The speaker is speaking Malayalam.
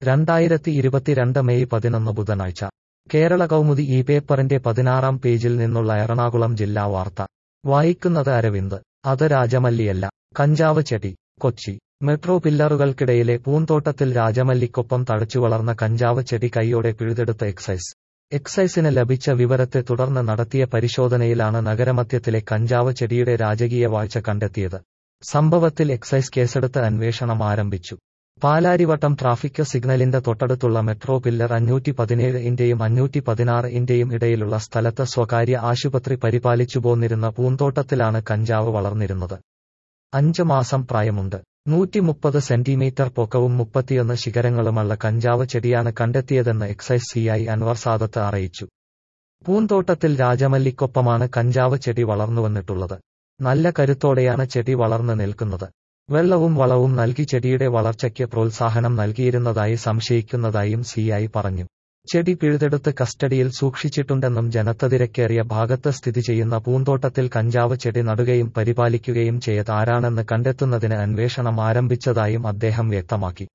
രണ്ടായിരത്തി ഇരുപത്തിരണ്ട് മെയ് പതിനൊന്ന് ബുധനാഴ്ച കേരള കൗമുദി ഈ പേപ്പറിന്റെ പതിനാറാം പേജിൽ നിന്നുള്ള എറണാകുളം ജില്ലാ വാർത്ത വായിക്കുന്നത് അരവിന്ദ് അത് രാജമല്ലിയല്ല കഞ്ചാവ് ചെടി കൊച്ചി മെട്രോ പില്ലറുകൾക്കിടയിലെ പൂന്തോട്ടത്തിൽ രാജമല്ലിക്കൊപ്പം തഴച്ചു വളർന്ന കഞ്ചാവ് ചെടി കൈയോടെ പിഴുതെടുത്ത എക്സൈസ് എക്സൈസിന് ലഭിച്ച വിവരത്തെ തുടർന്ന് നടത്തിയ പരിശോധനയിലാണ് നഗരമധ്യത്തിലെ കഞ്ചാവ് ചെടിയുടെ രാജകീയ വാഴ്ച കണ്ടെത്തിയത് സംഭവത്തിൽ എക്സൈസ് കേസെടുത്ത് അന്വേഷണം ആരംഭിച്ചു പാലാരിവട്ടം ട്രാഫിക് സിഗ്നലിന്റെ തൊട്ടടുത്തുള്ള മെട്രോ പില്ലർ അഞ്ഞൂറ്റി പതിനേഴ് ഇന്റെയും അഞ്ഞൂറ്റി പതിനാറ് ഇന്റെയും ഇടയിലുള്ള സ്ഥലത്ത് സ്വകാര്യ ആശുപത്രി പരിപാലിച്ചു പോന്നിരുന്ന പൂന്തോട്ടത്തിലാണ് കഞ്ചാവ് വളർന്നിരുന്നത് അഞ്ച് മാസം പ്രായമുണ്ട് നൂറ്റി മുപ്പത് സെന്റിമീറ്റർ പൊക്കവും മുപ്പത്തിയൊന്ന് ശിഖരങ്ങളുമുള്ള കഞ്ചാവ് ചെടിയാണ് കണ്ടെത്തിയതെന്ന് എക്സൈസ് സിഐ അൻവർ സാദത്ത് അറിയിച്ചു പൂന്തോട്ടത്തിൽ രാജമല്ലിക്കൊപ്പമാണ് കഞ്ചാവ് ചെടി വളർന്നുവന്നിട്ടുള്ളത് നല്ല കരുത്തോടെയാണ് ചെടി വളർന്നു നിൽക്കുന്നത് വെള്ളവും വളവും നൽകി ചെടിയുടെ വളർച്ചയ്ക്ക് പ്രോത്സാഹനം നൽകിയിരുന്നതായി സംശയിക്കുന്നതായും സിഐ പറഞ്ഞു ചെടി പിഴുതെടുത്ത് കസ്റ്റഡിയിൽ സൂക്ഷിച്ചിട്ടുണ്ടെന്നും ജനത്തതിരക്കേറിയ ഭാഗത്ത് സ്ഥിതി ചെയ്യുന്ന പൂന്തോട്ടത്തിൽ കഞ്ചാവ് ചെടി നടുകയും പരിപാലിക്കുകയും ചെയ്ത് ആരാണെന്ന് കണ്ടെത്തുന്നതിന് അന്വേഷണം ആരംഭിച്ചതായും അദ്ദേഹം വ്യക്തമാക്കി